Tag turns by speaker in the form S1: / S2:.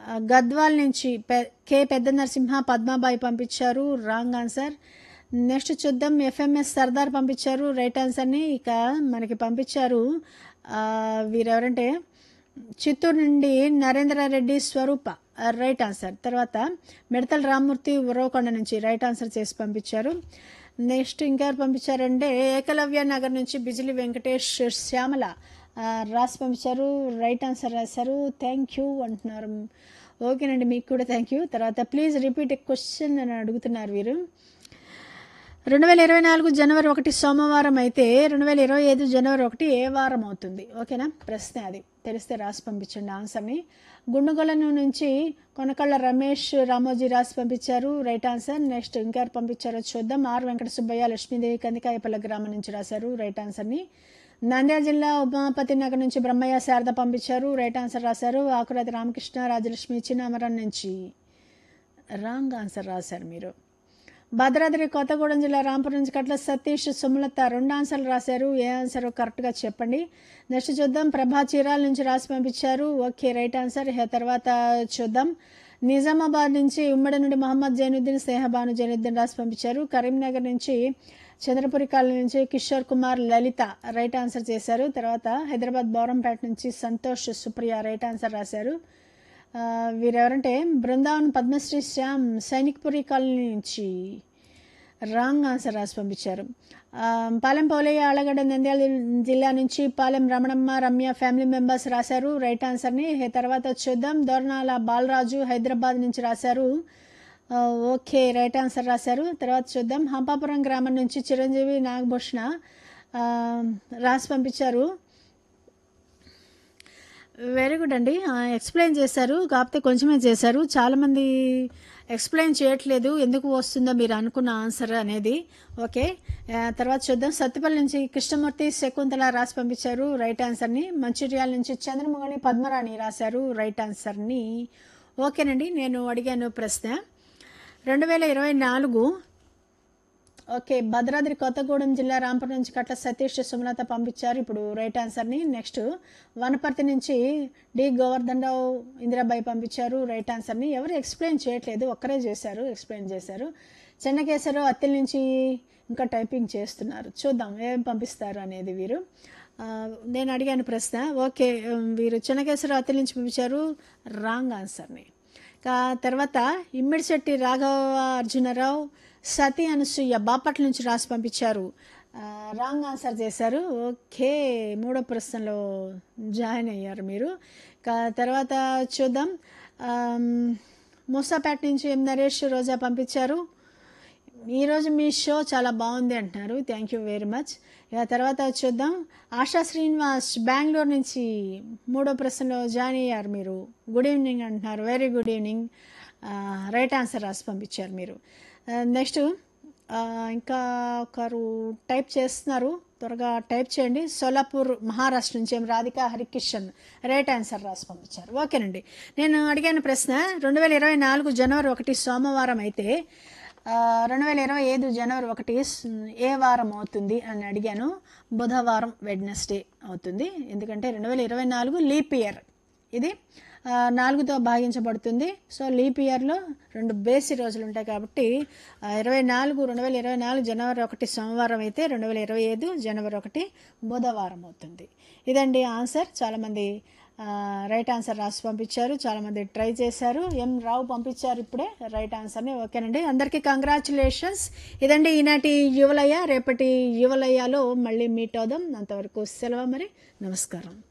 S1: ఆ, గద్వాల్ నుంచి పె కే పెద్ద నరసింహ పద్మాబాయి పంపించారు రాంగ్ ఆన్సర్ నెక్స్ట్ చూద్దాం ఎఫ్ఎంఎస్ సర్దార్ పంపించారు రైట్ ఆన్సర్ని ఇక మనకి పంపించారు ఆ, వీరెవరంటే చిత్తూరు నుండి నరేంద్ర రెడ్డి స్వరూప రైట్ ఆన్సర్ తర్వాత మిడతల రామ్మూర్తి ఉరవకొండ నుంచి రైట్ ఆన్సర్ చేసి పంపించారు నెక్స్ట్ ఇంకెవరు పంపించారంటే ఏకలవ్య నగర్ నుంచి బిజిలి వెంకటేష్ శ్యామల ఆ, రాసి పంపించారు రైట్ ఆన్సర్ రాశారు థ్యాంక్ యూ అంటున్నారు ఓకేనండి మీకు కూడా థ్యాంక్ యూ తర్వాత ప్లీజ్ రిపీట్ ఎ క్వశ్చన్ అని అడుగుతున్నారు వీరు రెండు వేల ఇరవై నాలుగు జనవరి ఒకటి సోమవారం అయితే రెండు వేల ఇరవై ఐదు జనవరి ఒకటి ఏ వారం అవుతుంది ఓకేనా ప్రశ్న అది తెలిస్తే రాసి పంపించండి ఆన్సర్ని గుండుగొలను నుంచి కొనకళ్ళ రమేష్ రామోజీ రాసి పంపించారు రైట్ ఆన్సర్ నెక్స్ట్ ఇంకెవరు పంపించారో చూద్దాం ఆర్ వెంకట సుబ్బయ్య లక్ష్మీదేవి కందికాయపల్లి గ్రామం నుంచి రాశారు రైట్ ఆన్సర్ని నంద్యాల జిల్లా ఉమాపతి నగర్ నుంచి బ్రహ్మయ్య శారద పంపించారు రైట్ ఆన్సర్ రాశారు ఆకురాతి రామకృష్ణ రాజలక్ష్మి చిన్నమరం నుంచి రాంగ్ ఆన్సర్ రాశారు మీరు భద్రాద్రి కొత్తగూడెం జిల్లా రాంపురం నుంచి కట్ల సతీష్ సుమలత రెండు ఆన్సర్లు రాశారు ఏ ఆన్సర్ కరెక్ట్గా చెప్పండి నెక్స్ట్ చూద్దాం ప్రభా చీరాల నుంచి రాసి పంపించారు ఓకే రైట్ ఆన్సర్ ఇక తర్వాత చూద్దాం నిజామాబాద్ నుంచి ఉమ్మడి నుండి మహమ్మద్ జైనుద్దీన్ స్నేహబాను జైనుద్దీన్ రాసి పంపించారు కరీంనగర్ నుంచి చంద్రపురి కాలనీ నుంచి కిషోర్ కుమార్ లలిత రైట్ ఆన్సర్ చేశారు తర్వాత హైదరాబాద్ బౌరంపేట నుంచి సంతోష్ సుప్రియ రైట్ ఆన్సర్ రాశారు ఆ, వీరెవరంటే బృందావన్ పద్మశ్రీ శ్యామ్ సైనిక్పురి కాలనీ నుంచి రాంగ్ ఆన్సర్ రాసి పంపించారు ఆ, పాలెం పోలయ్య ఆలగడ్డ నంద్యాల జిల్లా నుంచి పాలెం రమణమ్మ రమ్య ఫ్యామిలీ మెంబర్స్ రాశారు రైట్ ఆన్సర్ని ఏ తర్వాత చూద్దాం దోర్నాల బాలరాజు హైదరాబాద్ నుంచి రాశారు ఆ, ఓకే రైట్ ఆన్సర్ రాశారు తర్వాత చూద్దాం హంపాపురం గ్రామం నుంచి చిరంజీవి నాగభూషణ ఆ, రాసి పంపించారు వెరీ గుడ్ అండి ఆ, ఎక్స్ప్లెయిన్ చేశారు కాకపోతే కొంచెమే చేశారు చాలామంది ఎక్స్ప్లెయిన్ చేయట్లేదు ఎందుకు వస్తుందో మీరు అనుకున్న ఆన్సర్ అనేది ఓకే ఆ, తర్వాత చూద్దాం సత్తుపల్లి నుంచి కృష్ణమూర్తి శకుంతల రాసి పంపించారు రైట్ ఆన్సర్ని మంచిర్యాల నుంచి చంద్రమోహని పద్మరాణి రాశారు రైట్ ఆన్సర్ని ఓకేనండి నేను అడిగాను ప్రశ్న రెండు వేల ఇరవై నాలుగు ఓకే భద్రాద్రి కొత్తగూడెం జిల్లా రాంపురం నుంచి కట్ల సతీష్ సుమలత పంపించారు ఇప్పుడు రైట్ ఆన్సర్ని నెక్స్ట్ వనపర్తి నుంచి డి గోవర్ధన్ రావు ఇందిరాబాయి పంపించారు రైట్ ఆన్సర్ని ఎవరు ఎక్స్ప్లెయిన్ చేయట్లేదు ఒక్కరే చేశారు ఎక్స్ప్లెయిన్ చేశారు చెన్నకేశ్వరరావు అత్తిల్ నుంచి ఇంకా టైపింగ్ చేస్తున్నారు చూద్దాం ఏం పంపిస్తారు అనేది వీరు ఆ, నేను అడిగాను ప్రశ్న ఓకే వీరు చెన్నకేశ్వరరావు అత్తిల్ నుంచి పంపించారు రాంగ్ ఆన్సర్ని కా తర్వాత ఇమ్మిడిశెట్టి రాఘవ అర్జునరావు సతీ అనసూయ బాపట్ల నుంచి రాసి పంపించారు ఆ, రాంగ్ ఆన్సర్ చేశారు ఓకే మూడో ప్రశ్నలో జాయిన్ అయ్యారు మీరు కా తర్వాత చూద్దాం ఆమ్, మూసాపేట నుంచి ఎం నరేష్ రోజా పంపించారు ఈరోజు మీ షో చాలా బాగుంది అంటున్నారు థ్యాంక్ యూ వెరీ మచ్ ఇక తర్వాత చూద్దాం ఆశా శ్రీనివాస్ బెంగళూరు నుంచి మూడో ప్రశ్నలో జాయిన్ అయ్యారు మీరు గుడ్ ఈవినింగ్ అంటున్నారు very good evening right answer రాసి పంపించారు మీరు నెక్స్ట్ ఇంకా ఒకరు టైప్ చేస్తున్నారు త్వరగా టైప్ చేయండి సోలాపూర్ మహారాష్ట్ర నుంచి ఏం రాధిక హరికిషన్ రైట్ ఆన్సర్ రాసి పంపించారు ఓకేనండి నేను అడిగిన ప్రశ్న రెండు వేల ఇరవై నాలుగు జనవరి ఒకటి సోమవారం అయితే ఆ, రెండు వేల ఇరవై ఐదు జనవరి ఒకటి స్- ఏ వారం అవుతుంది అని అడిగాను బుధవారం వెడ్నెస్డే అవుతుంది ఎందుకంటే రెండు వేల ఇరవై నాలుగు లీప్ ఇయర్ ఇది ఆ, నాలుగుతో భాగించబడుతుంది సో లీప్ ఇయర్లో రెండు బేసి రోజులు ఉంటాయి కాబట్టి ఆ, ఇరవై నాలుగు రెండు వేల ఇరవై నాలుగు జనవరి ఒకటి సోమవారం అయితే రెండు వేల ఇరవై ఐదు జనవరి ఒకటి బుధవారం అవుతుంది ఇదండి ఆన్సర్ చాలామంది ఆ, రైట్ ఆన్సర్ రాసి పంపించారు చాలామంది ట్రై చేశారు ఎం రావు పంపించారు ఇప్పుడే రైట్ ఆన్సర్ని ఓకేనండి అందరికీ కంగ్రాచులేషన్స్ ఇదండి ఈనాటి యువలయ్య రేపటి యువలయ్యలో మళ్ళీ మీట్ అవుదాం అంతవరకు సెలవు మరి నమస్కారం